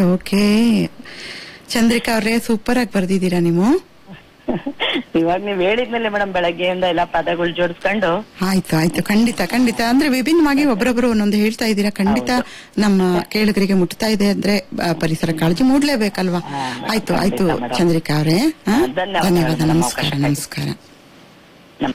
Okay Chandrika ಅವ್ರೆ super ಆಗಿ ಬರ್ದಿದ್ದೀರಾ ನೀವು ಇವಾಗ ನೀವ್ ಹೇಳಿದ್ಮೇಲೆ ಮೇಡಮ್ ಬೆಳಗ್ಗೆಯಿಂದ ಎಲ್ಲ ಪದಗಳು ಜೋಡಿಸ್ಕೊಂಡು ಆಯ್ತು ಆಯ್ತು ಖಂಡಿತ ಖಂಡಿತ ಅಂದ್ರೆ ವಿಭಿನ್ನವಾಗಿ ಒಬ್ಬರೊಬ್ರು ಒಂದೊಂದು ಹೇಳ್ತಾ ಇದ್ದೀರಾ ಖಂಡಿತ ನಮ್ಮ ಕೇಳುಗರಿಗೆ ಮುಟ್ತಾ ಇದೆ ಅಂದ್ರೆ ಆ, ಪರಿಸರ ಕಾಳಜಿ ಮೂಡ್ಲೇಬೇಕಲ್ವಾ ಆಯ್ತು ಆಯ್ತು ಖಂಡಿತ, madam. ಚಂದ್ರಿಕಾ ಅವರೇ ಧನ್ಯವಾದ, ಧನ್ಯವಾದ ನಮ್ಮ ನಮಸ್ಕಾರ ಅವಕಾಶಕ್ಕಾಗಿ. ನಮಸ್ಕಾರ ನಮ್-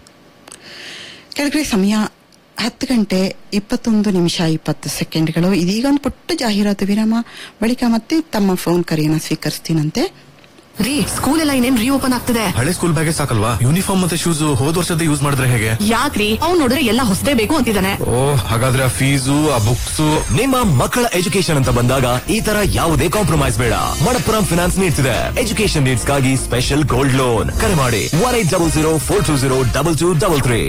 ಕೆಳಗಡೆ ಸಮಯ ಹತ್ತು ಗಂಟೆ ಇಪ್ಪತ್ತೊಂದು ನಿಮಿಷ ಇಪ್ಪತ್ತು ಸೆಕೆಂಡ್ಗಳು ಇದೀಗ ಒಂದು ಪುಟ್ಟ ಜಾಹೀರಾತು ವಿರಾಮ ಬಳಿಕ ಮತ್ತೆ ತಮ್ಮ ಫೋನ್ ಕರೆಯನ್ನ ಸ್ವೀಕರಿಸ್ತೀನಂತೆ ರೀ ಸ್ಕೂಲ್ ಎಲ್ಲ ಇನ್ನೇನ್ ರೀಓಪನ್ ಆಗ್ತಿದೆ ಹಳೆ ಸ್ಕೂಲ್ ಬ್ಯಾಗೇ ಸಾಕಲ್ವಾ ಯೂನಿಫಾರ್ಮ್ ಮತ್ತೆ ಶೂಸ್ ಹೋದ್ ವರ್ಷದ ಯೂಸ್ ಮಾಡಿದ್ರೆ ಹೇಗೆ ಯಾಕ್ರಿ ಅವ್ನ್ ನೋಡಿದ್ರೆ ಎಲ್ಲ ಹೊಸದೇ ಬೇಕು ಅಂತಿದ್ದಾನೆ ಓ ಹಾಗಾದ್ರೆ ಆ ಫೀಸು ಆ ಬುಕ್ಸ್ ನಿಮ್ಮ ಮಕ್ಕಳ ಎಜುಕೇಶನ್ ಅಂತ ಬಂದಾಗ ಈ ತರ ಯಾವುದೇ ಕಾಂಪ್ರಮೈಸ್ ಬೇಡ ಮಣಪ್ಪುರಂ ಫಿನಾನ್ಸ್ ನೀಡ್ತಿದೆ ಎಜುಕೇಶನ್ ನೀಡ್ಸ್ ಗಾಗಿ ಸ್ಪೆಷಲ್ ಗೋಲ್ಡ್ ಲೋನ್ ಕರೆ ಮಾಡಿ one eight double zero four two zero double two double three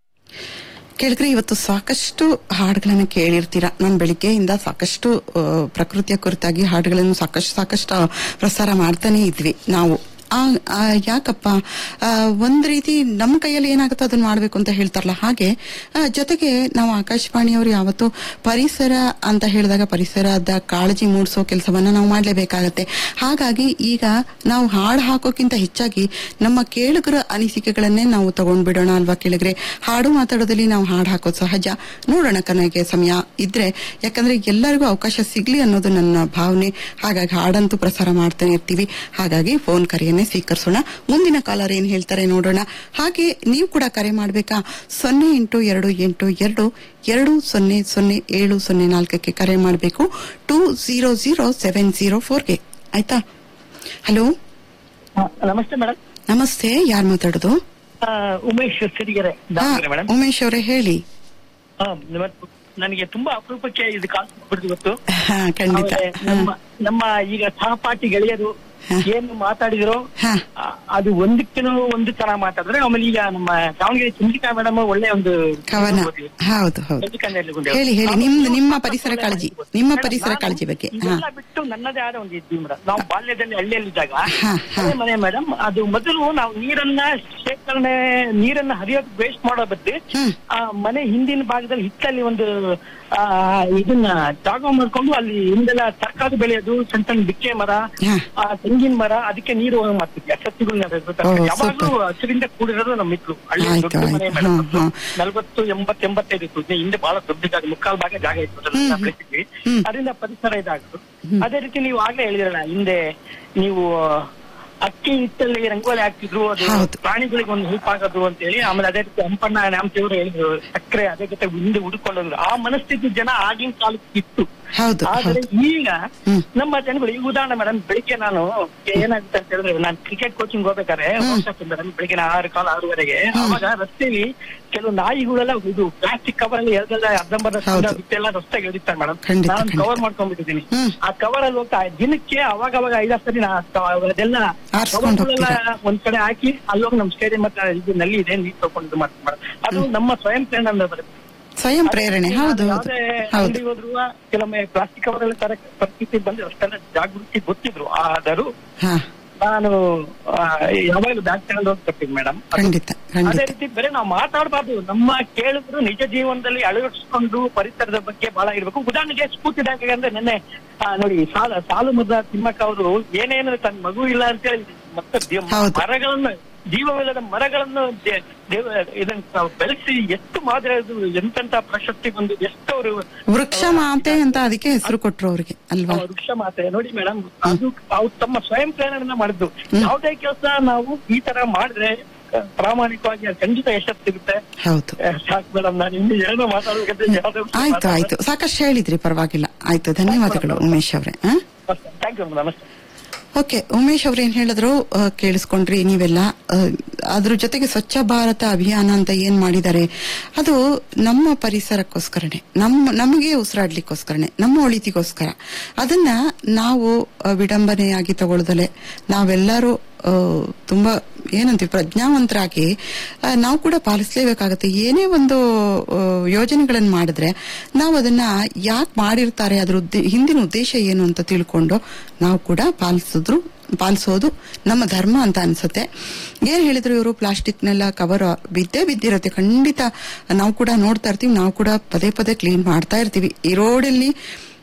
ಕೇಳಿದ್ರೆ ಇವತ್ತು ಸಾಕಷ್ಟು ಹಾಡುಗಳನ್ನ ಕೇಳಿರ್ತೀರಾ ನಾನು ಬೆಳಿಗ್ಗೆಯಿಂದ ಸಾಕಷ್ಟು ಆ, ಪ್ರಕೃತಿಯ ಕುರಿತಾಗಿ ಹಾಡುಗಳನ್ನು ಸಾಕಷ್ಟು ಸಾಕಷ್ಟು ಪ್ರಸಾರ ಮಾಡ್ತಾನೆ ಇದ್ವಿ ನಾವು ಆ ಆ, ಯಾಕಪ್ಪ ಆ, ಒಂದ್ ರೀತಿ ನಮ್ಮ ಕೈಯಲ್ಲಿ ಏನಾಗುತ್ತೋ ಅದನ್ನ ಮಾಡ್ಬೇಕು ಅಂತ ಹೇಳ್ತಾರಲ್ಲ ಹಾಗೆ ಆ, ಜೊತೆಗೆ ನಾವು ಆಕಾಶವಾಣಿಯವರು ಯಾವತ್ತು ಪರಿಸರ ಅಂತ ಹೇಳಿದಾಗ ಪರಿಸರದ ಕಾಳಜಿ ಮೂಡಿಸೋ ಕೆಲಸವನ್ನ ನಾವು ಮಾಡ್ಲೇಬೇಕಾಗತ್ತೆ ಹಾಗಾಗಿ ಈಗ ನಾವು ಹಾಡು ಹಾಕೋಕ್ಕಿಂತ ಹೆಚ್ಚಾಗಿ ನಮ್ಮ ಕೇಳುಗರ ಅನಿಸಿಕೆಗಳನ್ನೇ ನಾವು ತಗೊಂಡ್ಬಿಡೋಣ ಅಲ್ವಾ ಕೇಳಿದ್ರೆ ಹಾಡು ಮಾತಾಡೋದಲ್ಲಿ ನಾವು ಹಾಡು ಹಾಕೋದು ಸಹಜ ನೋಡೋಣ ಕನಗೆ ಸಮಯ ಇದ್ರೆ ಯಾಕಂದ್ರೆ ಎಲ್ಲರಿಗೂ ಅವಕಾಶ ಸಿಗ್ಲಿ ಅನ್ನೋದು ನನ್ನ ಭಾವನೆ ಹಾಗಾಗಿ ಹಾಡಂತೂ ಪ್ರಸಾರ ಮಾಡ್ತಾನೆ ಇರ್ತೀವಿ ಹಾಗಾಗಿ ಫೋನ್ ಕರೆಯನ್ನೇ ಸ್ವೀಕರಿಸೋಣ ಮುಂದಿನ ಕಾಲರ್ ಏನ್ ಹೇಳ್ತಾರೆ ನೋಡೋಣ ಹಾಗೆ ನೀವು ಕೂಡ ಕರೆ ಮಾಡ್ಬೇಕಾ ಸೊನ್ನೆ ಎಂಟು ಎರಡು ಎಂಟು ಎರಡು ಎರಡು ಸೊನ್ನೆ ಸೊನ್ನೆ ಏಳು ಸೊನ್ನೆ ನಾಲ್ಕಕ್ಕೆ ಕರೆ ಮಾಡಬೇಕು two zero zero seven zero ಫೋರ್ಗೆ ಆಯ್ತಾ ಹಲೋ ಆ, ನಮಸ್ತೆ ಮೇಡಮ್ ನಮಸ್ತೆ ಯಾರು ಮಾತಾಡೋದು ಉಮೇಶ್ ಸಿರಿಗೆರೆ ಹಾ, ದಾವಣಗೆರೆ ಮೇಡಮ್ ಉಮೇಶ್ ಅವರೇ ಹೇಳಿ ಆ, ಇವತ್ತು ನನಗೆ ತುಂಬಾ ಅಪರೂಪಕ್ಕೆ ಇದು ಕಾಲ್ ಬಿಡ್ತು ಇವತ್ತು ಹಾ ಖಂಡಿತ ಆಮೇಲೆ ಹಾ, ನಮ್ಮ ನಮ್ಮ ಈಗ ಸಹಪಾಠಿ ಗೆಳೆಯರು ಹಾ. ಏನು ಮಾತಾಡಿದ್ರು ಹಾ. ಆ, ಅದು ಒಂದಕ್ಕಿನೂ ಒಂದು ತರ ಮಾತಾಡಿದ್ರೆ ಆಮೇಲೆ ಈಗ ನಮ್ಮ ದಾವಣಗೆರೆ ಚಂದ್ರಿಕಾ ಮೇಡಮ್ ಒಳ್ಳೆ ಒಂದು ಕವನ ಇದು ಓದಿದ್ರು. ಹೌದು ಹೌದು ಚಂದ್ರಿಕಾಂಜಲಿ ಗುಂಡೆ ಹೇಳಿ ಹೇಳಿ ಅವರು. ನಿಮ್ದು ನಿಮ್ಮ ಅವರು ಪರಿಸರ ಒಳ್ಳೆ ಕಾಳಜಿ ಓದಿದ್ರು. ನಿಮ್ಮ ಮೇಡಮ್, ಪರಿಸರ ನಾನು ಕಾಳಜಿ ಬಗ್ಗೆ ಹಾ ಇದೆಲ್ಲ ಬಿಟ್ಟು ನನ್ನದೇ ಆದ ಒಂದು ಇದ್ವಿ ಮೇಡಮ್ ನಾವು ಬಾಲ್ಯದಲ್ಲಿ ಹಳ್ಳಿಯಲ್ಲಿದ್ದಾಗ ಹಾ, ಹಾ. ಅದೇ ಮನೆ ಮೇಡಮ್ ಅದು ಮೊದಲು ನಾವು ನೀರನ್ನ ಶೇಖರಣೆ ನೀರನ್ನ ಹರಿಯೋದು ವೇಸ್ಟ್ ಮಾಡೋ ಬದ್ಲಿ ಹ್ಮ್. ಆ ಮನೆ ಹಿಂದಿನ ಭಾಗದಲ್ಲಿ ಹಿತ್ತಲ್ಲಿ ಒಂದು ಆ ಇದನ್ನ ಜಾಗ ಮಾಡ್ಕೊಂಡು ಅಲ್ಲಿ ಹಿಂದೆಲ್ಲ ತರಕಾರಿ ಬೆಳೆಯೋದು ಸಣ್ಣ ಸಣ್ಣ ಬಿಕ್ಕೆ ಮರ ಹಾ. ಆ ತೆಂಗಿನ ಮರ ಅದಕ್ಕೆ ನೀರು ಹೋಗಿ ಮಾಡ್ತಿದ್ವಿ ಸಸ್ಯಗಳನ್ನ ಬೆಳೆದು ತರಕಾರಿ. ಓ, ಯಾವಾಗ್ಲೂ super. ಹಸಿರಿಂದ ಕೂಡಿರೋದು ನಮ್ಮ ಮಿಕ್ಳು ಹಳ್ಳಿ ಆಯ್ತು, ದೊಡ್ಡ ಮನೆ ಆಯ್ತು. ಮೇಡಮ್ ಹಾ, ಹಾ. ನಲ್ವತ್ತು ಎಂಬತ್ ಎಂಬತ್ತೈದು ಇತ್ತು ಇದು ಹಿಂದೆ ಬಹಳ ದೊಡ್ಡ ಜಾಗ ಮುಕ್ಕಾಲ್ ಭಾಗ ಜಾಗ ಇತ್ತು ಅದನ್ನ ಹ್ಮ್. ನಾವು ಬೆಳೆಸಿದ್ವಿ ಹ್ಮ್. ಅದರಿಂದ ಪರಿಸರ ಇದಾಗೋದು ಅದೇ ರೀತಿ ನೀವು ಆಗ್ಲೇ ಹೇಳಿದ್ರಲ್ಲ ಹಿಂದೆ ನೀವು ಅಕ್ಕಿ ಹಿಟ್ಟಲ್ಲಿ ರಂಗೋಲಿ ಹಾಕ್ತಿದ್ರು ಅದು ಹೌದು. ಪ್ರಾಣಿಗಳಿಗೆ ಒಂದು ಹೆಲ್ಪ್ ಆಗೋದು ಅಂತ ಹೇಳಿ ಆಮೇಲೆ ಅದೇ ರೀತಿ ಹಂಪಣ್ಣ ನ್ಯಾಮತಿಯವರು ಹೇಳಿದ್ರು ಸಕ್ಕರೆ ಅದೇ ಜೊತೆ ಹಿಂದೆ ಹುಡುಕೊಳ್ಳೋದು ಆ ಮನಸ್ಥಿತಿ ಜನ ಆಗಿನ ಕಾಲಕ್ಕೆ ಇತ್ತು ಹೌದು ಆದ್ರೆ ಹೌದು ಈಗ ಹ್ಮ್. ನಮ್ಮ ಜನಗಳು ಈಗ ಉದಾಹರಣೆ ಮೇಡಮ್ ಬೆಳಿಗ್ಗೆ ನಾನು ಏನಾಗುತ್ತೆ ಅಂತ ಹೇಳಿದ್ರೆ ನಾನು ಕ್ರಿಕೆಟ್ ಕೋಚಿಂಗ್ ಹೋಗ್ಬೇಕಾದ್ರೆ ಮೇಡಮ್ ಬೆಳಿಗ್ಗೆ ಆರು ಕಾಲ ಆರೂವರೆಗೆ ಅವಾಗ ರಸ್ತೆಲಿ ಕೆಲವು ನಾಯಿಗಳೆಲ್ಲ ಇದು ಪ್ಲಾಸ್ಟಿಕ್ ಕವರ್ ಅಲ್ಲಿ ಎರಡೆಲ್ಲ ಅರ್ಧಂಬರ್ಧ ಹೌದು. ಬಿಟ್ಟೆಲ್ಲ ರಸ್ತೆಗೆ ಎಳಿತಾರೆ ಮೇಡಮ್ ಖಂಡಿತ, ನಾನು ಖಂಡಿತ. ಕವರ್ ಮಾಡ್ಕೊಂಡ್ಬಿಟ್ಟಿದ್ದೀನಿ ಹ್ಮ್. ಆ ಕವರ್ ಅಲ್ಲಿ ಹೋಗ್ತಾ ದಿನಕ್ಕೆ ಅವಾಗ ಅವಾಗ ಐದಾರು ಸರಿ ನಾ ಅದೆಲ್ಲ ಆರ್ಸ್ಕೊಂಡ್ cover ಗಳೆಲ್ಲ ಹೋಗ್ತೀರಾ? ಒಂದ್ ಕಡೆ ಹಾಕಿ ಅಲ್ಲೋಗಿ ನಮ್ ಸ್ಟೇಡಿಯಂ ಹತ್ರ ಇದು ನಲ್ಲಿ ಇದೆ ನೀರ್ ತಗೊಂಡು ಇದು ಮಾಡ್ತೀನಿ ಮೇಡಮ್ ಅದು ನಮ್ಮ ಸ್ವಯಂ ಪ್ರೇರಣೆ ಬರುತ್ತೆ ಸ್ವಯಂ ಪ್ರೇರಣೆ ಹೌದು ಹೌದು ಯಾವುದೇ ಹೌದು ಅಂಗಡಿಗೆ ಹೋದ್ರು ಕೆಲವೊಮ್ಮೆ ಪ್ಲಾಸ್ಟಿಕ್ ಕವರ್ ಎಲ್ಲ ತರ ಪರಿಸ್ಥಿತಿ ಬಂದ್ರೆ ಅಷ್ಟೆಲ್ಲ ಜಾಗೃತಿ ಗೊತ್ತಿದ್ರು ಆದರೂ ಹಾ ನಾನು ಆ, ಯಾವಾಗಲೂ ಬ್ಯಾಗ್ ತಗೊಂಡು ಹೋಗ್ತಿರ್ತೀನಿ ಮೇಡಮ್ ಖಂಡಿತ ಅದೇ ಖಂಡಿತ ರೀತಿ ಬೇರೆ ನಾವು ಮಾತಾಡಬಾರ್ದು ನಮ್ಮ ಕೇಳಿದ್ರು ನಿಜ ಜೀವನದಲ್ಲಿ ಅಳವಡಿಸ್ಕೊಂಡು ಪರಿಸರದ ಬಗ್ಗೆ ಬಹಳ ಇರ್ಬೇಕು ಉದಾಹರಣೆಗೆ ಸ್ಫೂರ್ತಿದಾಯಕ ಅಂದ್ರೆ ನಿನ್ನೆ ಆ, ನೋಡಿ ಸಾಲ ಸಾಲು ಮುದ್ದ ತಿಮ್ಮಕ್ಕ ಅವರು ಏನೇನು ತನ್ನ ಮಗು ಇಲ್ಲ ಅಂತೇಳಿ ಮತ್ತೆ ದಿ- ಹೌದು. ಮರಗಳನ್ನು ಜೀವವಿಲ್ಲದ ಮರಗಳನ್ನು ದೇ- ದೇವ ಇದನ್ನ ತಾವು ಬೆಳೆಸಿ ಎಷ್ಟು ಮಾದರಿ ಅದು ಎಂತೆಂತ ಪ್ರಶಸ್ತಿ ಬಂದು ಎಷ್ಟು ಅವರು ವೃಕ್ಷ ಮಾತೆ ಅಂತ ಅದಕ್ಕೆ ಹೆಸರು ಕೊಟ್ರು ಅವ್ರಿಗೆ ಅಲ್ವಾ ವೃಕ್ಷ ಮಾತೆ ನೋಡಿ ಮೇಡಮ್ ಅದು ಅವ್ರು ತಮ್ಮ ಸ್ವಯಂ ಪ್ರೇರಣೆಯಿಂದ ಮಾಡಿದ್ದು ಯಾವುದೇ ಕೆಲಸ ನಾವು ಈ ತರ ಮಾಡಿದ್ರೆ ಆ, ಪ್ರಾಮಾಣಿಕವಾಗಿ ಅದು ಖಂಡಿತ ಯಶಸ್ಸು ಸಿಗುತ್ತೆ ಹೌದು ಆ, ಸಾಕು ಮೇಡಮ್ ನಾನು ಇನ್ನು ಏನೋ ಮಾತಾಡ್ಬೇಕಂದ್ರೆ ಯಾವ್ದೋ ಆಯ್ತು ಆಯ್ತು ಸಾಕಷ್ಟು ಹೇಳಿದ್ರಿ ಪರವಾಗಿಲ್ಲ ಆಯ್ತು ಧನ್ಯವಾದಗಳು ಉಮೇಶ್ ಅವರೇ ಹಾ ಥ್ಯಾಂಕ್ ಯು ನಮಸ್ತೆ ಓಕೆ ಉಮೇಶ್ ಅವ್ರು ಏನ್ ಹೇಳಿದ್ರು ಆ, ಕೇಳಿಸ್ಕೊಂಡ್ರಿ ನೀವೆಲ್ಲ ಆ, ಅದ್ರ ಜೊತೆಗೆ ಸ್ವಚ್ಛ ಭಾರತ ಅಭಿಯಾನ ಅಂತ ಏನ್ ಮಾಡಿದ್ದಾರೆ ಅದು ನಮ್ಮ ಪರಿಸರಕ್ಕೋಸ್ಕರನೇ ನಮ್ಮ ನಮಗೆ ಉಸಿರಾಡ್ಲಿಕ್ಕೋಸ್ಕರನೇ ನಮ್ಮ ಒಳಿತಿಗೋಸ್ಕರ ಅದನ್ನ ನಾವು ಆ, ವಿಡಂಬನೆಯಾಗಿ ತಗೊಳ್ದಲೆ ನಾವೆಲ್ಲರೂ ಆ, ತುಂಬಾ ಏನಂತೀವಿ ಪ್ರಜ್ಞಾವಂತರಾಗಿ ಆ, ನಾವು ಕೂಡ ಪಾಲಿಸಲೇಬೇಕಾಗತ್ತೆ ಏನೇ ಒಂದು ಆ, ಯೋಜನೆಗಳನ್ನು ಮಾಡಿದ್ರೆ ನಾವು ಅದನ್ನ ಯಾಕೆ ಮಾಡಿರ್ತಾರೆ ಅದ್ರ ಉದ್ದೇ- ಹಿಂದಿನ ಉದ್ದೇಶ ಏನು ಅಂತ ತಿಳ್ಕೊಂಡು ನಾವು ಕೂಡ ಪಾಲಿಸಿದ್ರು ಪಾಲಿಸೋದು ನಮ್ಮ ಧರ್ಮ ಅಂತ ಅನ್ಸುತ್ತೆ ಏನ್ ಹೇಳಿದ್ರು ಇವರು ಪ್ಲಾಸ್ಟಿಕ್ನೆಲ್ಲ ಕವರ್ ಬಿದ್ದೇ ಬಿದ್ದಿರತ್ತೆ ಖಂಡಿತ ನಾವು ಕೂಡ ನೋಡ್ತಾ ಇರ್ತೀವಿ ನಾವು ಕೂಡ ಪದೇ ಪದೇ ಕ್ಲೀನ್ ಮಾಡ್ತಾ ಇರ್ತೀವಿ ಈ ರೋಡಲ್ಲಿ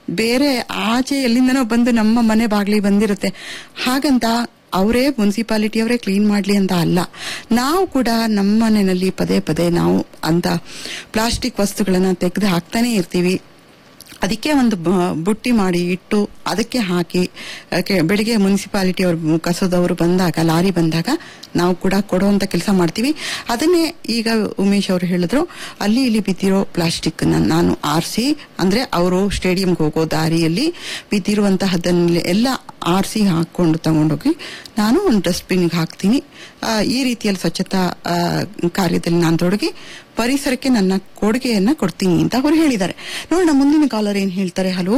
ಬೇರೆ ಆಚೆ ಎಲ್ಲಿಂದನೋ ಬಂದು ನಮ್ಮ ಮನೆ ಬಾಗ್ಲಿಗೆ ಬಂದಿರುತ್ತೆ ಹಾಗಂತ ಅವರೇ ಮುನ್ಸಿಪಾಲಿಟಿ ಅವರೇ ಕ್ಲೀನ್ ಮಾಡ್ಲಿ ಅಂತ ಅಲ್ಲ ನಾವು ಕೂಡ ನಮ್ಮ ಮನೆಯಲ್ಲಿ ಪದೇ ಪದೇ ನಾವು ಅಂತ ಪ್ಲಾಸ್ಟಿಕ್ ವಸ್ತುಗಳನ್ನ ತೆಗೆದು ಹಾಕ್ತಾನೆ ಇರ್ತೀವಿ ಅದಕ್ಕೆ ಒಂದು ಬ- ಬುಟ್ಟಿ ಮಾಡಿ ಇಟ್ಟು ಅದಕ್ಕೆ ಹಾಕಿ ಅದಕ್ಕೆ ಬೆಳಿಗ್ಗೆ ಮುನ್ಸಿಪಾಲಿಟಿ ಅವರು ಕಸದವರು ಬಂದಾಗ ಲಾರಿ ಬಂದಾಗ ನಾವು ಕೂಡ ಕೊಡುವಂತ ಕೆಲಸ ಮಾಡ್ತೀವಿ ಅದನ್ನೇ ಈಗ ಉಮೇಶ್ ಅವರು ಹೇಳಿದ್ರು ಅಲ್ಲಿ ಇಲ್ಲಿ ಬಿದ್ದಿರೋ ಪ್ಲಾಸ್ಟಿಕ್ ನಾನು ಆರಿಸಿ ಅಂದ್ರೆ ಅವರು ಸ್ಟೇಡಿಯಂಗೆ ಹೋಗೋ ದಾರಿಯಲ್ಲಿ ಬಿದ್ದಿರುವಂತಹದನ್ನ ಎಲ್ಲ ಆರಿಸಿ ಹಾಕೊಂಡು ತಗೊಂಡೋಗಿ ನಾನು ಒಂದು ಡಸ್ಟ್ಬಿನ್ಗೆ ಹಾಕ್ತೀನಿ ಆ, ಈ ರೀತಿಯಲ್ಲಿ ಸ್ವಚ್ಛತಾ ಆ, ಕಾರ್ಯದಲ್ಲಿ ನಾನು ತೊಡಗಿ ಪರಿಸರಕ್ಕೆ ನನ್ನ ಕೊಡುಗೆಯನ್ನ ಕೊಡ್ತೀನಿ ಅಂತ ಅವರು ಹೇಳಿದ್ದಾರೆ ನೋಡೋಣ ಮುಂದಿನ ಕಾಲರ್ ಏನ್ ಹೇಳ್ತಾರೆ ಹಲೋ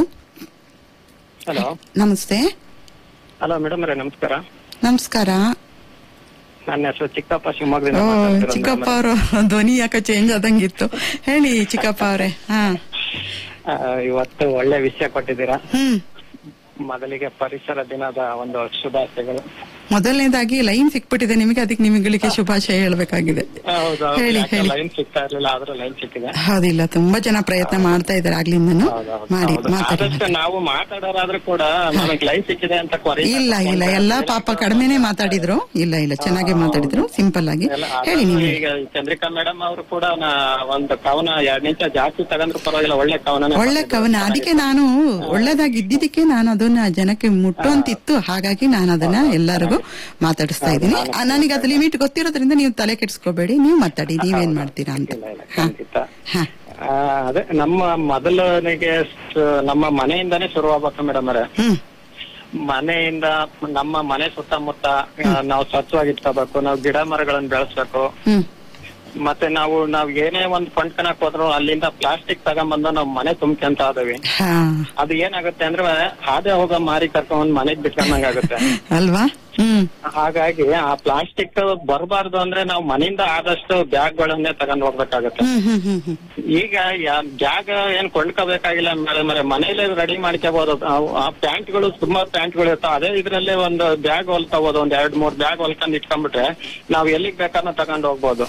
ಹಲೋ ನಮಸ್ತೆ ಹಲೋ ಮೇಡಮ್ ಅವರೇ ನಮಸ್ಕಾರ ನಮಸ್ಕಾರ ನನ್ನ ಹೆಸರು ಚಿಕ್ಕಪ್ಪ ಶಿವಮೊಗ್ಗದಿಂದ ಓ ಮಾತಾಡ್ತಿರೋದು ಚಿಕ್ಕಪ್ಪ madam. ಅವರು ಧ್ವನಿ ಯಾಕೆ ಚೇಂಜ್ ಆದಂಗಿತ್ತು ಹೇಳಿ ಚಿಕ್ಕಪ್ಪ ಅವರೇ ಹಾ ಆ, ಇವತ್ತು ಒಳ್ಳೆ ವಿಷಯ ಕೊಟ್ಟಿದ್ದೀರಾ ಹ್ಮ್ ಮೊದಲಿಗೆ ಪರಿಸರ ದಿನದ ಒಂದು ಶುಭಾಶಯಗಳು ಮೊದಲನೇದಾಗಿ ಲೈನ್ ಸಿಕ್ಬಿಟ್ಟಿದೆ ನಿಮಗೆ ಅದಕ್ಕೆ ನಿಮಗೆ ಶುಭಾಶಯ ಹೇಳ್ಬೇಕಾಗಿದೆ ಹೇಳಿ ಹೇಳಿ ಲೈನ್ ಸಿಗ್ತಾ ಇರ್ಲಿಲ್ಲ ಆದ್ರೂ ಲೈನ್ ಸಿಕ್ಕಿದೆ ಹೌದಿಲ್ಲ ತುಂಬಾ ಜನ ಪ್ರಯತ್ನ ಮಾಡ್ತಾ ಇದ್ದಾರೆ ಆಗ್ಲಿಂದನು ಹೌದೌದು, ಮಾಡಿ ಹೌದು. ಮಾತಾಡಿ ಆದಷ್ಟು ನಾವು ಮಾತಾಡೋರಾದ್ರೂ ಕೂಡ ನಮಗೆ ಲೈನ್ ಸಿಕ್ಕಿದೆ ಅಂತ ಕೊರಿ ಇಲ್ಲ ಇಲ್ಲ ಎಲ್ಲಾ ಪಾಪ ಕಡಿಮೆನೆ ಮಾತಾಡಿದ್ರು ಇಲ್ಲ ಇಲ್ಲ ಚೆನ್ನಾಗಿ ಮಾತಾಡಿದ್ರು ಸಿಂಪಲ್ ಆಗಿ ಎಲ್ಲ ಹೇಳಿ ಆದಷ್ಟು ನೀವು ಈಗ ಚಂದ್ರಿಕಾ ಮೇಡಮ್ ಅವರು ಕೂಡ ನಾ- ಒಂದು ಕವನ ಎರಡ್ ನಿಮಿಷ ಜಾಸ್ತಿ ತಗಂದ್ರು ಪರವಾಗಿಲ್ಲ ಒಳ್ಳೆ ಕವನ ಒಳ್ಳೆ ಕವನ ಅದಕ್ಕೆ ನಾನು ಒಳ್ಳೇದಾಗಿ ಇದ್ದಿದ್ದಕ್ಕೆ ನಾನು ಅದನ್ನ ಜನಕ್ಕೆ ಮುಟ್ಟುವಂತಿತ್ತು ಹಾಗಾಗಿ ನಾನು ಅದನ್ನ ಎಲ್ಲರಿಗೂ ಮಾತಾಡಿಸ್ತಾ ಇದ್ದೀನಿ ಆ, ನನಗೆ ಅದು ಲಿಮಿಟ್ ಗೊತ್ತಿರೋದ್ರಿಂದ ನೀವು ತಲೆ ಕೆಡಿಸ್ಕೋಬೇಡಿ ನೀವು ಮಾತಾಡಿ ನೀವೇನ್ ಮಾಡ್ತೀರಾ ಅಂತ ಇಲ್ಲ, ಇಲ್ಲ, ಹಾ ಖಂಡಿತ. ಹಾ ಆ, ಅದೇ ನಮ್ಮ ಮೊದಲನೆಗೆ ಸ- ನಮ್ಮ ಮನೆಯಿಂದಾನೇ ಶುರುವಾಗಬೇಕು ಮೇಡಮ್ ಅವರೇ ಹ್ಮ್ ಮನೆಯಿಂದ ನಮ್ಮ ಮನೆ ಸುತ್ತಮುತ್ತ ಆ, ನಾವು ಸ್ವಚ್ಛವಾಗಿಟ್ಕೋಬೇಕು ನಾವು ಗಿಡ ಮರಗಳನ್ನ ಬೆಳೆಸ್ಬೇಕು ಹ್ಮ್ ಮತ್ತೆ ನಾವು ನಾವ್ ಏನೇ ಒಂದ್ ಕೊಂಡ್ಕನಕ್ ಹೋದ್ರು ಅಲ್ಲಿಂದ ಪ್ಲಾಸ್ಟಿಕ್ ತಗೊಂಬಂದು ನಾವ್ ಮನೆ ತುಂಬ್ಕೊಂತ ಅದವಿ ಹಾ ಅದು ಏನಾಗುತ್ತೆ ಅಂದ್ರೆ ಹಾದೆ ಹೋಗೋ ಮಾರಿ ಕರ್ಕೊಂಡ್ ಮನೆಗ್ ಬಿಟ್ಕೊಂಡಂಗ್ ಆಗುತ್ತೆ ಅಲ್ವಾ ಹ್ಮ್ ಹಾಗಾಗಿ ಆ ಪ್ಲಾಸ್ಟಿಕ್ ಬರಬಾರ್ದು ಅಂದ್ರೆ ನಾವು ಮನೆಯಿಂದ ಆದಷ್ಟು ಬ್ಯಾಗ್ ಗಳನ್ನೇ ತಗೊಂಡ್ ಹೋಗ್ಬೇಕಾಗತ್ತೆ ಹ್ಮ್ ಹ್ಮ್ ಹ್ಮ್ ಹ್ಮ್ ಈಗ ಬ್ಯಾಗ್ ಏನ್ ಕೊಂಡ್ಕೋಬೇಕಾಗಿಲ್ಲ ಮೇಡಮ್ ಮನೇಲೆ ರೆಡಿ ಮಾಡ್ಕೋಬಹುದು ಆ ಪ್ಯಾಂಟ್ ಗಳು ತುಂಬಾ ಪ್ಯಾಂಟ್ ಗಳು ಇರ್ತಾವ ಅದೇ ಇದ್ರಲ್ಲೇ ಒಂದು ಬ್ಯಾಗ್ ಹೊಲ್ಕೋಬಹುದು ಒಂದ್ ಎರಡ್ ಮೂರ್ ಬ್ಯಾಗ್ ಹೊಲ್ಕೊಂಡ್ ಇಟ್ಕೊಂಡ್ಬಿಟ್ರೆ ನಾವ್ ಎಲ್ಲಿಗ್ ಬೇಕಾದ್ರೂ ತಗೊಂಡ್ ಹೋಗ್ಬೋದು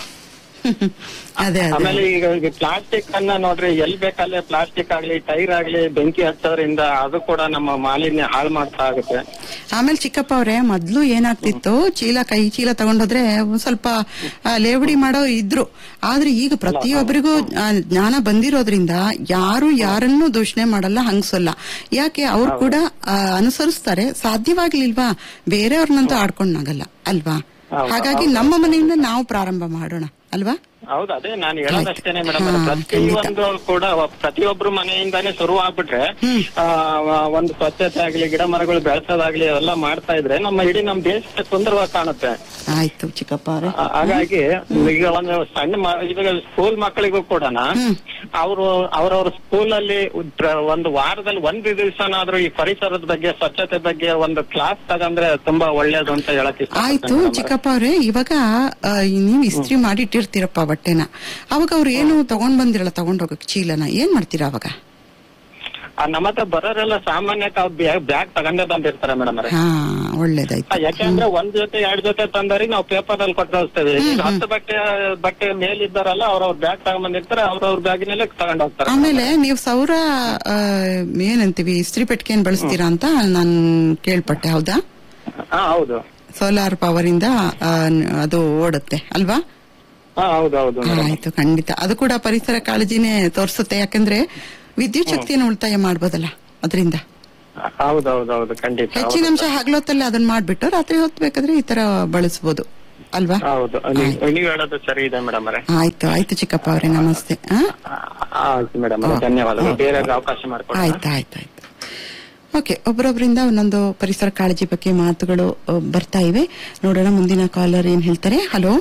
ಅದೇ ಅದೇ ಆಮೇಲೆ ಈಗ ಪ್ಲಾಸ್ಟಿಕ್ ಅನ್ನ ನೋಡ್ರಿ ಎಲ್ ಬೇಕಲ್ಲೇ ಪ್ಲಾಸ್ಟಿಕ್ ಆಗ್ಲಿ ಟೈರ್ ಆಗ್ಲಿ ಬೆಂಕಿ ಹಚ್ಚೋದ್ರಿಂದ ಅದು ಕೂಡ ನಮ್ಮ ಮಾಲಿನ್ಯ ಹಾಳು ಮಾಡ್ತಾ ಆಗುತ್ತೆ ಆಮೇಲೆ ಚಿಕ್ಕಪ್ಪ ಅವ್ರೆ ಮೊದ್ಲು ಏನಾಗ್ತಿತ್ತು ಚೀಲ ಕೈ ಚೀಲ ತಗೊಂಡೋದ್ರೆ ಒಂದ್ ಸ್ವಲ್ಪ ಆ, ಲೇವಡಿ ಮಾಡೋ ಇದ್ರು ಆದ್ರೆ ಈಗ ಪ್ರತಿಯೊಬ್ಬರಿಗೂ ಆ, ಜ್ಞಾನ ಬಂದಿರೋದ್ರಿಂದ ಯಾರು ಯಾರನ್ನೂ ದೂಷಣೆ ಮಾಡಲ್ಲ ಹಂಗ್ಸಲ್ಲ ಯಾಕೆ ಅವ್ರು ಕೂಡ ಆ, ಅನುಸರಿಸ್ತಾರೆ ಸಾಧ್ಯವಾಗ್ಲಿಲ್ವಾ ಬೇರೆಯವ್ರನ್ನಂತೂ ಆಡ್ಕೊಂಡಾಗಲ್ಲ ಅಲ್ವಾ ಹೌದು, ಹಾಗಾಗಿ ನಮ್ಮ ಮನೆಯಿಂದ ನಾವು ಪ್ರಾರಂಭ ಮಾಡೋಣ ಅಲ್ವಾ ಹೌದು ಅದೇ ನಾನು ಹೇಳೋದಷ್ಟೇನೆ ಮೇಡಮ್ ಹಾ, ಪ್ರತಿಯೊಂದು ಕೂಡ ಪ್ರತಿಯೊಬ್ರು ಮನೆಯಿಂದಾನೇ ಶುರು ಆಗ್ಬಿಟ್ರೆ ಆ, ಒಂದು ಸ್ವಚ್ಛತೆ ಆಗ್ಲಿ ಗಿಡ ಮರಗಳು ಬೆಳೆಸೋದಾಗ್ಲಿ ಎಲ್ಲ ಮಾಡ್ತಾ ಇದ್ರೆ ನಮ್ಮ ಇಡೀ ನಮ್ ದೇಶ ಸುಂದರವಾಗಿ ಕಾಣುತ್ತೆ ಆಯ್ತು ಚಿಕ್ಕಪ್ಪ ಅವ್ರೆ ಆ- ಹಾಗಾಗಿ ಈಗ ಒಂದು ಸಣ್ಣ ಮ- ಈಗ ಸ್ಕೂಲ್ ಮಕ್ಕಳಿಗೂ ಕೂಡ ಅವರು ಅವರವ್ರ ಸ್ಕೂಲ್ ಅಲ್ಲಿ ಉದ್ರ- ಒಂದು ವಾರದಲ್ಲಿ ಒಂದು ದಿವಸನಾದ್ರೂ ಈ ಪರಿಸರದ ಬಗ್ಗೆ ಸ್ವಚ್ಛತೆ ಬಗ್ಗೆ ಒಂದು ಕ್ಲಾಸ್ ತಗಂದ್ರೆ ತುಂಬಾ ಒಳ್ಳೇದು ಅಂತ ಹೇಳಕ್ ಆಯ್ತು ಇಷ್ಟಪಡ್ತೇನೆ madam. ಚಿಕ್ಕಪ್ಪ ಅವ್ರೆ ಇವಾಗ ಆ, ನೀವು ಇಸ್ತ್ರಿ ಮಾಡಿ ಇಟ್ಟಿರ್ತೀರಪ್ಪ ಬಟ್ಟೆನ ಅವಾಗ ಅವ್ರು ಏನು ತಗೊಂಡ್ ಬಂದಿರಲ್ಲ ತಗೊಂಡ್ ಹೋಗಕ್ ಚೀಲನ ಏನ್ ಮಾಡ್ತೀರಾ ಅವಾಗ ಆ, ನಮ್ಮ ಹತ್ರ ಬರೋರೆಲ್ಲ ಸಾಮಾನ್ಯಕ್ಕೆ ಅವ್ರು ಬ್ಯಾಗ್ ತಗೊಂಡೇ ಬಂದಿರ್ತಾರೆ ಮೇಡಮ್ ಅವ್ರೆ ಹಾ ಒಳ್ಳೇದಾಯ್ತು ಯಾಕೆಂದ್ರೆ ಒಂದ್ ಜೊತೆ ಎರಡ್ ಜೊತೆ ತಂದವ್ರಿಗೆ ನಾವು ಪೇಪರ್ ಅಲ್ಲಿ ಕೊಟ್ಟು ಕಳಿಸ್ತೇವೆ ಈಗ ಹತ್ತು ಬಟ್ಟೆ ಬಟ್ಟೆ ಮೇಲಿದ್ದಾರಲ್ಲ ಅವ್ರವ್ರ ಬ್ಯಾಗ್ ತಗೊಂಡ್ಬಂದಿರ್ತಾರೆ ಅವ್ರವ್ರ ಬ್ಯಾಗಿನಲ್ಲೇ ತಗೊಂಡ್ ಹೋಗ್ತಾರೆ ಆಮೇಲೆ ನೀವು ಸೌರ ಆ, ಏನಂತೀವಿ ಇಸ್ತ್ರಿ ಪೆಟ್ಟಿಗೆ ಏನ್ ಬಳಸ್ತೀರಾ ಅಂತ ನಾನ್ ಕೇಳ್ಪಟ್ಟೆ ಹೌದಾ ಹಾ ಹೌದು ಸೋಲಾರ್ ಪವರ್ ಇಂದ ಆ, ಅದು ಓಡುತ್ತೆ ಅಲ್ವಾ ಹಾ ಹೌದು ಹೌದು ಹಾ, ಆಯ್ತು ಖಂಡಿತ ಅದು ಕೂಡ ಪರಿಸರ ಕಾಳಜಿನೇ ತೋರಿಸುತ್ತೆ ಯಾಕಂದ್ರೆ ವಿದ್ಯುತ್ ಶಕ್ತಿಯನ್ನು ಉಳಿತಾಯ ಮಾಡ್ಬೋದಲ್ಲ ಅದರಿಂದ ಹೌದೌದೌದು ಖಂಡಿತ ಹೆಚ್ಚಿನ ಅಂಶ ಹಗಲೊತ್ತಲ್ಲಿ ಅದನ್ನ ಮಾಡ್ಬಿಟ್ಟು ರಾತ್ರಿ ಹೊತ್ತು ಬೇಕಾದ್ರೆ ಈ ತರ ಬಳಸಬಹುದು ಅಲ್ವಾ ಹೌದು ನೀವ್ ನೀವ್ ಹೇಳೋದು ಸರಿ ಇದೆ ಮೇಡಮ್ ಅವರೇ ಆಯ್ತು ಆಯ್ತು ಚಿಕ್ಕಪ್ಪ ಅವರೇ ನಮಸ್ತೆ ಆ? ಆಯ್ತು ಮೇಡಮ್ ಧನ್ಯವಾದಗಳು ಬೇರೆ ಅವಕಾಶ ಮಾಡ್ಕೊಡಿ ಆಯ್ತು ಆಯ್ತು ಆಯ್ತು ಓಕೆ ಒಬ್ಬರೊಬ್ಬರಿಂದ ಒಂದೊಂದು ಪರಿಸರ ಕಾಳಜಿ ಬಗ್ಗೆ ಮಾತುಗಳು ಅ, ಬರ್ತಾ ಇವೆ ನೋಡೋಣ ಮುಂದಿನ ಕಾಲರ್ ಏನ್ ಹೇಳ್ತಾರೆ ಹಲೋ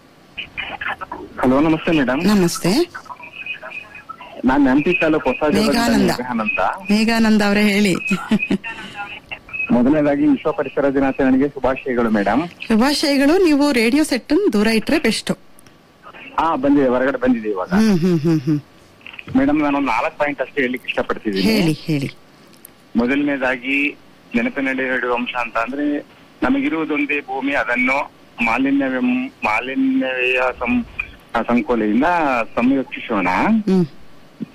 ಹಲೋ ನಮಸ್ತೆ ಮೇಡಮ್ ನಮಸ್ತೆ ನಾನ್ ಎಂಪಿ ತಾಲೂಕು ಹೊಸ ಮೇಘಾನಂದ. ಅಂತ ಮೇಘಾನಂದ ಅವರೇ ಹೇಳಿ ಮೊದಲನೇದಾಗಿ ವಿಶ್ವ ಪರಿಸರ ದಿನಾಚರಣೆಗೆ ಶುಭಾಶಯಗಳು ಮೇಡಮ್ ಶುಭಾಶಯಗಳು ನೀವು ರೇಡಿಯೋ ಸೆಟ್ ದೂರ ಇಟ್ರೆ ಬೆಸ್ಟ್ ಹಾ ಬಂದಿದೆ ಹೊರಗಡೆ ಬಂದಿದೆ ಇವಾಗ ಹ್ಮ್ ಹ್ಮ್ ಹ್ಮ್ ಹ್ಮ್ ಮೇಡಮ್ ನಾನೊಂದು ನಾಲ್ಕು ಪಾಯಿಂಟ್ ಅಷ್ಟೇ ಹೇಳಲಿಕ್ಕೆ ಇಷ್ಟಪಡ್ತಿದ್ದೀನಿ ಹೇಳಿ ಹೇಳಿ ಮೊದಲನೇದಾಗಿ ನೆನಪಿನಲ್ಲಿ ಹೇಳುವ ಅಂಶ ಅಂತ ಅಂದ್ರೆ ನಮಗಿರುವುದೊಂದೇ ಭೂಮಿ ಅದನ್ನು ಮಾಲಿನ್ಯ ಮಾಲಿನ್ಯ ಸಂ ಸಂಕೋಲೆಯಿಂದ ಸಂರಕ್ಷಿಸೋಣ ಹ್ಮ್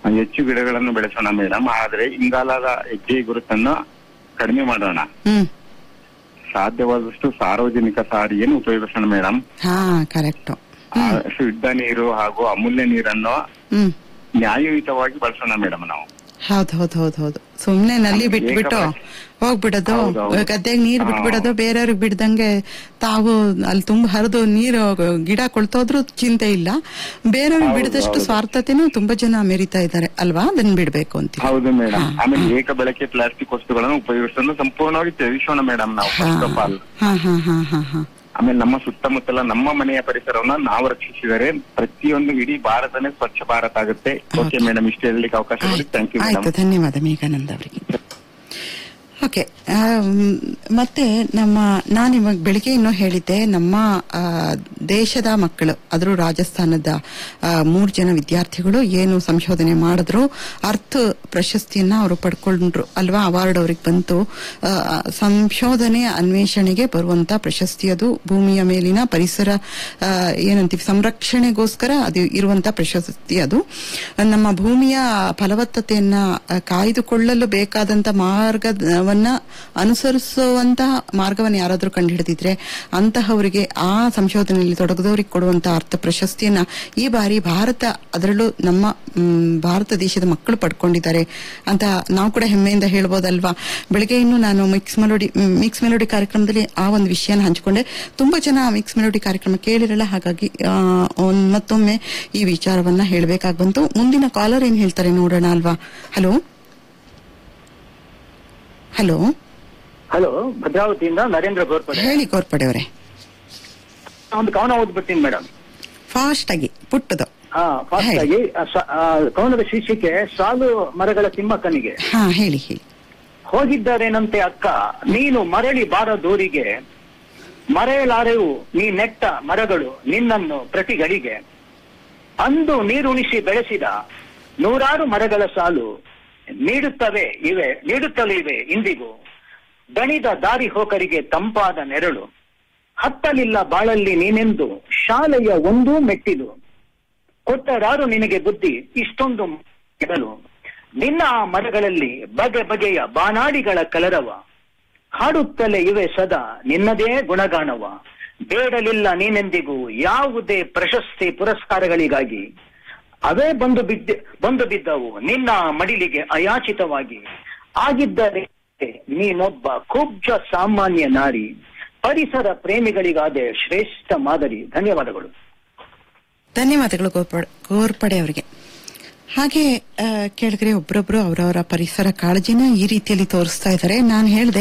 ಹೆಚ್ಚು ಗಿಡಗಳನ್ನು ಬೆಳೆಸೋಣ ಮೇಡಮ್ ಆದ್ರೆ ಇಂಗಾಲದ ಹೆಜ್ಜೆ ಗುರುತನ್ನು ಕಡಿಮೆ ಮಾಡೋಣ ಹ್ಮ್ ಸಾಧ್ಯವಾದಷ್ಟು ಸಾರ್ವಜನಿಕ ಸಾರಿಗೆಯನ್ನು ಉಪಯೋಗಿಸೋಣ ಮೇಡಮ್ ಹಾ ಕರೆಕ್ಟ್ ಆ, ಶುದ್ಧ ನೀರು ಹಾಗೂ ಅಮೂಲ್ಯ ನೀರನ್ನು ಹ್ಮ್ ನ್ಯಾಯಯುತವಾಗಿ ಬಳಸೋಣ ಮೇಡಮ್ ನಾವು ಹೌದ್ ಹೌದ್ ಹೌದ್ ಹೌದು ಸುಮ್ನೆ ನಲ್ಲಿ ಬಿಟ್ಬಿಟ್ಟು ಹೋಗ್ಬಿಡೋದು ಹೌದು, ಹೌದು. ಗದ್ದೆಗೆ ನೀರ್ ಹಾ. ಬಿಟ್ಬಿಡೋದು ಬೇರೆಯವ್ರಿಗೆ ಬಿಡ್ದಂಗೆ ತಾವು ಅಲ್ಲಿ ತುಂಬ ಹರಿದು ನೀರು ಗಿಡ ಕೊಳ್ತೋದ್ರು ಚಿಂತೆ ಇಲ್ಲ ಬೇರೆಯವ್ರಿಗೆ ಹೌದು, ಬಿಡದಷ್ಟು ಹೌದು. ಸ್ವಾರ್ಥತೆನೂ ತುಂಬಾ ಜನ ಮೆರಿತಾ ಇದ್ದಾರೆ ಅಲ್ವಾ ಅದನ್ನ ಬಿಡ್ಬೇಕು ಅಂತ ಹೌದು ಮೇಡಮ್ ಹಾ, ಆಮೇಲೆ ಏಕ ಬಳಕೆ ಪ್ಲಾಸ್ಟಿಕ್ ವಸ್ತುಗಳನ್ನು ಉಪಯೋಗಿಸೋದನ್ನು ಸಂಪೂರ್ಣವಾಗಿ ತ್ಯಜಿಸೋಣ ಮೇಡಮ್ ನಾವು ಹಾ ಫಸ್ಟ್ ಆಫ್ ಆಲ್ ಹಾ ಹಾ ಹಾ ಹಾ ಹಾ ಆಮೇಲೆ ನಮ್ಮ ಸುತ್ತಮುತ್ತಲ ನಮ್ಮ ಮನೆಯ ಪರಿಸರವನ್ನ ನಾವು ರಕ್ಷಿಸಿದರೆ ಪ್ರತಿಯೊಂದು ಇಡೀ ಭಾರತನೇ ಸ್ವಚ್ಛ ಭಾರತ ಆಗುತ್ತೆ ಓಕೆ ಮೇಡಮ್ ಇಷ್ಟು ಹೇಳಲಿಕ್ಕೆ ಅವಕಾಶ ಕೊಡಿ ಥ್ಯಾಂಕ್ ಯು ಆಯ್ತು ಮೇಡಮ್ ಧನ್ಯವಾದ ಮೇಘಾನಂದ್ ಅವರಿಗೆ ಓಕೆ ಮತ್ತೆ ನಮ್ಮ ನಾನು ಇವಾಗ ಬೆಳಿಗ್ಗೆ ಇನ್ನೂ ಹೇಳಿದ್ದೆ ನಮ್ಮ ಆ, ದೇಶದ ಮಕ್ಕಳು ಅದ್ರು ರಾಜಸ್ಥಾನದ ಆ, ಮೂರ್ ಜನ ವಿದ್ಯಾರ್ಥಿಗಳು ಏನು ಸಂಶೋಧನೆ ಮಾಡಿದ್ರು ಅರ್ಥ ಪ್ರಶಸ್ತಿಯನ್ನ ಅವರು ಪಡ್ಕೊಂಡ್ರು ಅಲ್ವಾ ಅವಾರ್ಡ್ ಅವ್ರಿಗೆ ಬಂತು ಆ, ಸಂಶೋಧನೆ ಅನ್ವೇಷಣೆಗೆ ಬರುವಂತ ಪ್ರಶಸ್ತಿ ಅದು ಭೂಮಿಯ ಮೇಲಿನ ಪರಿಸರ ಆ, ಏನಂತೀವಿ ಸಂರಕ್ಷಣೆಗೋಸ್ಕರ ಅದು ಇರುವಂತ ಪ್ರಶಸ್ತಿ ಅದು ನಮ್ಮ ಭೂಮಿಯ ಫಲವತ್ತತೆಯನ್ನ ಆ, ಕಾಯ್ದುಕೊಳ್ಳಲು ಬೇಕಾದಂತ ಮಾರ್ಗವನ್ನ ಅನುಸರಿಸುವಂತಹ ಮಾರ್ಗವನ್ನು ಯಾರಾದ್ರೂ ಕಂಡುಹಿಡಿದಿದ್ರೆ ಅಂತಹವರಿಗೆ ಆ ಸಂಶೋಧನೆಯಲ್ಲಿ ತೊಡಗದವರಿಗೆ ಕೊಡುವಂತಹ ಅರ್ಥ ಪ್ರಶಸ್ತಿಯನ್ನ ಈ ಬಾರಿ ಭಾರತ ಅದರಲ್ಲೂ ನಮ್ಮ ಮ್, ಭಾರತ ದೇಶದ ಮಕ್ಕಳು ಪಡ್ಕೊಂಡಿದ್ದಾರೆ ಅಂತ ನಾವು ಕೂಡ ಹೆಮ್ಮೆಯಿಂದ ಹೇಳ್ಬೋದಲ್ವಾ ಬೆಳಗ್ಗೆ ಇನ್ನು ನಾನು ಮಿಕ್ಸ್ ಮೆಲೋಡಿ ಮಿಕ್ಸ್ ಮೆಲೋಡಿ ಕಾರ್ಯಕ್ರಮದಲ್ಲಿ ಆ ಒಂದು ವಿಷಯನ ಹಂಚಿಕೊಂಡೆ ತುಂಬಾ ಜನ ಮಿಕ್ಸ್ ಮೆಲೋಡಿ ಕಾರ್ಯಕ್ರಮ ಕೇಳಿರಲ್ಲ ಹಾಗಾಗಿ ಆ, ಒಂದ್ ಮತ್ತೊಮ್ಮೆ ಈ ವಿಚಾರವನ್ನ ಹೇಳಬೇಕಾಗಿ ಬಂತು ಮುಂದಿನ ಕಾಲರ್ ಏನ್ ಹೇಳ್ತಾರೆ ನೋಡೋಣ ಅಲ್ವಾ ಹಲೋ ಹಲೋ ಹಲೋ ಭದ್ರಾವತಿಯಿಂದ ನರೇಂದ್ರ ಗೋರ್ಪಡೆ ಹೇಳಿ ಗೋರ್ಪಡೆ ಅವರೇ ಒಂದು ಕವನ ಓದ್ಬಿಡ್ತೀನಿ ಮೇಡಮ್ ಫಾಸ್ಟ್ ಆಗಿ ಪುಟ್ಟದು ಹಾ ಫಾಸ್ಟ್ ಹೇಳಿ. ಆಗಿ ಆ, ಸ- ಆ, ಕವನದ ಶೀರ್ಷಿಕೆ ಸಾಲು ಮರಗಳ ತಿಮ್ಮಕ್ಕನಿಗೆ ಹಾ ಹೇಳಿ ಹೇಳಿ ಹೋಗಿದ್ದಾರೇನಂತೆ ಅಕ್ಕ ನೀನು ಮರಳಿ ಬಾರದೂರಿಗೆ ಮರೆಯಲಾರೆವು ನೀ ನೆಟ್ಟ ಮರಗಳು ನಿನ್ನನ್ನು ಪ್ರತಿಗಳಿಗೆ ಅಂದು ನೀರುಣಿಸಿ ಬೆಳೆಸಿದ ನೂರಾರು ಮರಗಳ ಸಾಲು ನೀಡುತ್ತವೆ ಇವೆ ನೀಡುತ್ತಲೇ ಇವೆ ಇಂದಿಗೂ ದಣಿದ ದಾರಿ ಹೋಕರಿಗೆ ತಂಪಾದ ನೆರಳು ಹತ್ತಲಿಲ್ಲ ಬಾಳಲ್ಲಿ ನೀನೆಂದು ಶಾಲೆಯ ಒಂದೂ ಮೆಟ್ಟಿಲು ಕೊಟ್ಟರಾರು ನಿನಗೆ ಬುದ್ಧಿ ಇಷ್ಟೊಂದು ಕೆಡಲು ನಿನ್ನ ಆ ಮರಗಳಲ್ಲಿ ಬಗೆ ಬಗೆಯ ಬಾನಾಡಿಗಳ ಕಲರವ ಹಾಡುತ್ತಲೇ ಇವೆ ಸದಾ ನಿನ್ನದೇ ಗುಣಗಾನವ ಬೇಡಲಿಲ್ಲ ನೀನೆಂದಿಗೂ ಯಾವುದೇ ಪ್ರಶಸ್ತಿ ಪುರಸ್ಕಾರಗಳಿಗಾಗಿ ಅವೇ ಬಂದು ಬಿದ್ದ ಬಂದು ಬಿದ್ದವು ನಿನ್ನ ಮಡಿಲಿಗೆ ಅಯಾಚಿತವಾಗಿ ಆಗಿದ್ದರೆ ನೀನೊಬ್ಬ ಕುಬ್ಜ ಸಾಮಾನ್ಯ ನಾರಿ ಪರಿಸರ ಪ್ರೇಮಿಗಳಿಗಾದ ಶ್ರೇಷ್ಠ ಮಾದರಿ ಧನ್ಯವಾದಗಳು ಧನ್ಯವಾದಗಳು ಗೋರ್ಪಡೆ ಗೋರ್ಪಡೆ ಅವರಿಗೆ ಹಾಗೆ ಆ, ಕೇಳಿದ್ರೆ ಒಬ್ರೊಬ್ರು ಅವರವರ ಪರಿಸರ ಕಾಳಜಿನ ಈ ರೀತಿಯಲ್ಲಿ ತೋರಿಸ್ತಾ ಇದ್ದಾರೆ ನಾನು ಹೇಳಿದೆ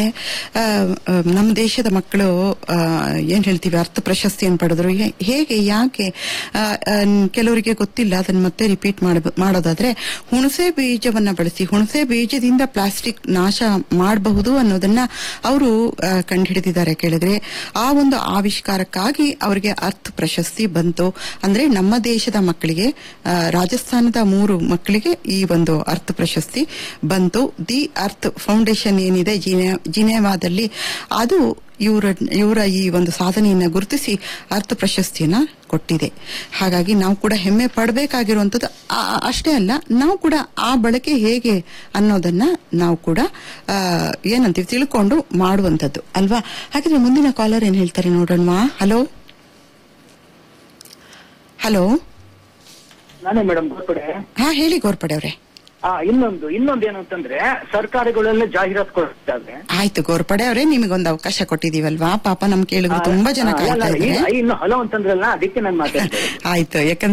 ನಮ್ಮ ದೇಶದ ಮಕ್ಕಳು ಆ, ಏನ್ ಹೇಳ್ತೀವಿ ಅರ್ಥ ಪ್ರಶಸ್ತಿಯನ್ನು ಪಡೆದ್ರು ಹೇ- ಹೇಗೆ ಯಾಕೆ ಆ, ಆ, ಕೆಲವರಿಗೆ ಗೊತ್ತಿಲ್ಲ ಅದನ್ನ ಮತ್ತೆ ರಿಪೀಟ್ ಮಾಡೋದಾದ್ರೆ ಹುಣಸೆ ಬೀಜವನ್ನ ಬಳಸಿ ಹುಣಸೆ ಬೀಜದಿಂದ ಪ್ಲಾಸ್ಟಿಕ್ ನಾಶ ಮಾಡಬಹುದು ಅನ್ನೋದನ್ನ ಅವರು ಕಂಡುಹಿಡಿದಿದ್ದಾರೆ ಕೇಳಿದ್ರೆ ಆ ಒಂದು ಆವಿಷ್ಕಾರಕ್ಕಾಗಿ ಅವರಿಗೆ ಅರ್ಥ ಪ್ರಶಸ್ತಿ ಬಂತು ಅಂದ್ರೆ ನಮ್ಮ ದೇಶದ ಮಕ್ಕಳಿಗೆ ಆ, ರಾಜಸ್ಥಾನದ ಮೂರು ಮಕ್ಕಳಿಗೆ ಈ ಒಂದು ಅರ್ಥ ಪ್ರಶಸ್ತಿ ಬಂತು ದಿ ಅರ್ತ್ ಫೌಂಡೇಶನ್ ಏನಿದೆ ಜಿನೆ- ಜಿನೆವಾದಲ್ಲಿ ಅದು ಇವರ ಇವರ ಈ ಒಂದು ಸಾಧನೆಯನ್ನ ಗುರುತಿಸಿ ಅರ್ಥ ಪ್ರಶಸ್ತಿಯನ್ನ ಕೊಟ್ಟಿದೆ ಹಾಗಾಗಿ ನಾವು ಕೂಡ ಹೆಮ್ಮೆ ಪಡಬೇಕಾಗಿರುವಂತದ್ದು ಅಷ್ಟೇ ಅಲ್ಲ ನಾವು ಕೂಡ ಆ ಬಳಕೆ ಹೇಗೆ ಅನ್ನೋದನ್ನ ನಾವು ಕೂಡ ಆ, ಏನಂತೀವಿ ತಿಳ್ಕೊಂಡು ಮಾಡುವಂತದ್ದು ಅಲ್ವಾ ಹಾಗಿದ್ರೆ ಮುಂದಿನ ಕಾಲರ್ ಏನ್ ಹೇಳ್ತಾರೆ ನೋಡೋಣ ಹಲೋ ಹಲೋ ನಾನೇ ಮೇಡಮ್ ಗೋರ್ಪಡೆ ಹಾ ಹೇಳಿ ಗೋರ್ಪಡೆ ಅವ್ರೆ ಆ ಇನ್ನೊಂದು ಇನ್ನೊಂದು ಏನು ಅಂತಂದ್ರೆ ಸರ್ಕಾರಗಳೆಲ್ಲ ಜಾಹೀರಾತು ಕೊಡ್ತಾರೆ ಆಯ್ತು ಗೋರ್ಪಡೆ ಅವರೇ ನಿಮಗೊಂದು ಅವಕಾಶ ಕೊಟ್ಟಿದೀವಲ್ವಾ ಪಾಪ ನಮ್ ಕೇಳಿದ್ರು ತುಂಬಾ ಜನ ಆ, ಕಾಯ್ತಾ ಅಲ್ಲ, ಇದ್ದಾರೆ ಈ- ಇನ್ನು ಹಲೋ ಅಂತಂದ್ರಲ್ಲ ಅದಕ್ಕೆ ನಾನು ಮಾತಾಡ್ತೇನೆ ಆಯ್ತು ಯಾಕಂದ್ರೆ